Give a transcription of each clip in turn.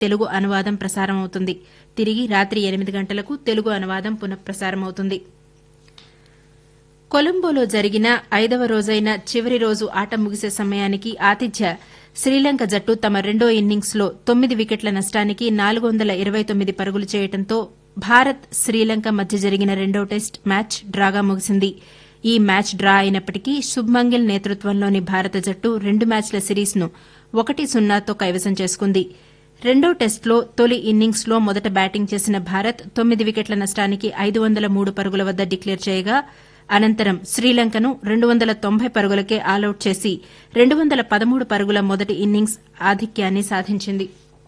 తెలుగు అనువాదం ప్రసారమవుతుంది తిరిగి రాత్రి ఎనిమిది గంటలకు తెలుగు అనువాదం పునఃప్రసారమవుతుంది కొలంబోలో జరిగిన ఐదవ రోజైన చివరి రోజు ఆట ముగిసే సమయానికి ఆతిథ్య శ్రీలంక జట్టు తమ రెండో ఇన్నింగ్స్లో తొమ్మిది వికెట్ల నష్టానికి నాలుగు వందల ఇరవై తొమ్మిది పరుగులు చేయడంతో భారత్ శ్రీలంక మధ్య జరిగిన రెండో టెస్ట్ మ్యాచ్ డ్రాగా ముగిసింది ఈ మ్యాచ్ డ్రా అయినప్పటికీ శుభ్మంగిల్ నేతృత్వంలోని భారత జట్టు రెండు మ్యాచ్ల సిరీస్ను ఒకటి సున్నాతో కైవసం చేసుకుంది రెండో టెస్టులో తొలి ఇన్నింగ్స్లో మొదట బ్యాటింగ్ చేసిన భారత్ తొమ్మిది వికెట్ల నష్టానికి ఐదు వందల మూడు పరుగుల వద్ద డిక్లేర్ చేయగా అనంతరం శ్రీలంకను రెండు వందల తొంభై పరుగులకే ఆలౌట్ చేసి రెండు వందల పదమూడు పరుగుల మొదటి ఇన్నింగ్స్ ఆధిక్యాన్ని సాధించింది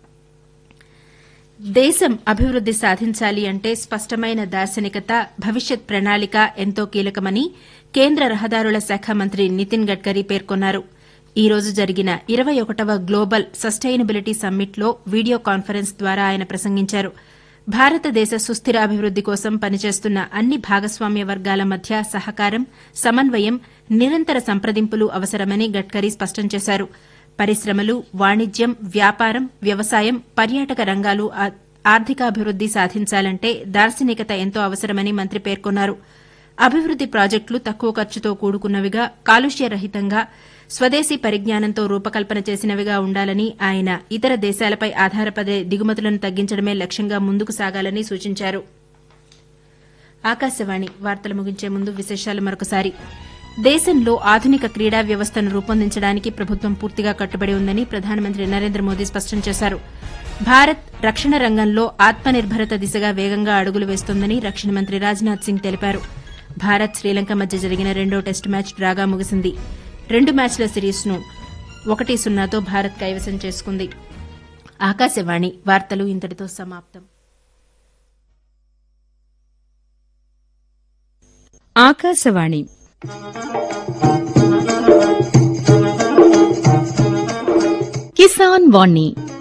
దేశం అభివృద్ది సాధించాలి అంటే స్పష్టమైన దార్శనికత భవిష్యత్ ప్రణాళిక ఎంతో కీలకమని కేంద్ర రహదారుల శాఖ మంత్రి నితిన్ గడ్కరీ పేర్కొన్నారు ఈ రోజు జరిగిన ఇరవై ఒకటవ గ్లోబల్ సస్టైనబిలిటీ సమ్మిట్లో వీడియో కాన్ఫరెన్స్ ద్వారా ఆయన ప్రసంగించారు భారతదేశ సుస్థిర అభివృద్ది కోసం పనిచేస్తున్న అన్ని భాగస్వామ్య వర్గాల మధ్య సహకారం సమన్వయం నిరంతర సంప్రదింపులు అవసరమని గడ్కరీ స్పష్టం చేశారు పరిశ్రమలు వాణిజ్యం వ్యాపారం వ్యవసాయం పర్యాటక రంగాలు ఆ- ఆర్థికాభివృద్ది సాధించాలంటే దార్శనికత ఎంతో అవసరమని మంత్రి పేర్కొన్నారు అభివృద్ది ప్రాజెక్టులు తక్కువ ఖర్చుతో కూడుకున్నవిగా కాలుష్యరహితంగా స్వదేశీ పరిజ్ఞానంతో రూపకల్పన చేసినవిగా ఉండాలని ఆయన ఇతర దేశాలపై ఆధారపడే దిగుమతులను తగ్గించడమే లక్ష్యంగా ముందుకు సాగాలని సూచించారు ఆకాశవాణి వార్తలు ముగించే ముందు విశేషాలు మరొకసారి దేశంలో ఆధునిక క్రీడా వ్యవస్థను రూపొందించడానికి ప్రభుత్వం పూర్తిగా కట్టుబడి ఉందని ప్రధానమంత్రి నరేంద్ర మోదీ స్పష్టం చేశారు భారత్ రక్షణ రంగంలో ఆత్మనిర్భరత దిశగా వేగంగా అడుగులు వేస్తోందని రక్షణ మంత్రి రాజ్నాథ్ సింగ్ తెలిపారు భారత్ శ్రీలంక మధ్య జరిగిన రెండో టెస్టు మ్యాచ్ డ్రాగా ముగిసింది రెండు మ్యాచ్ల సిరీస్ను ఒకటి సున్నాతో భారత్ కైవసం చేసుకుంది ఆకాశవాణి వార్తలు ఇంతటితో సమాప్తం ఆకాశవాణి కిసాన్ వాణి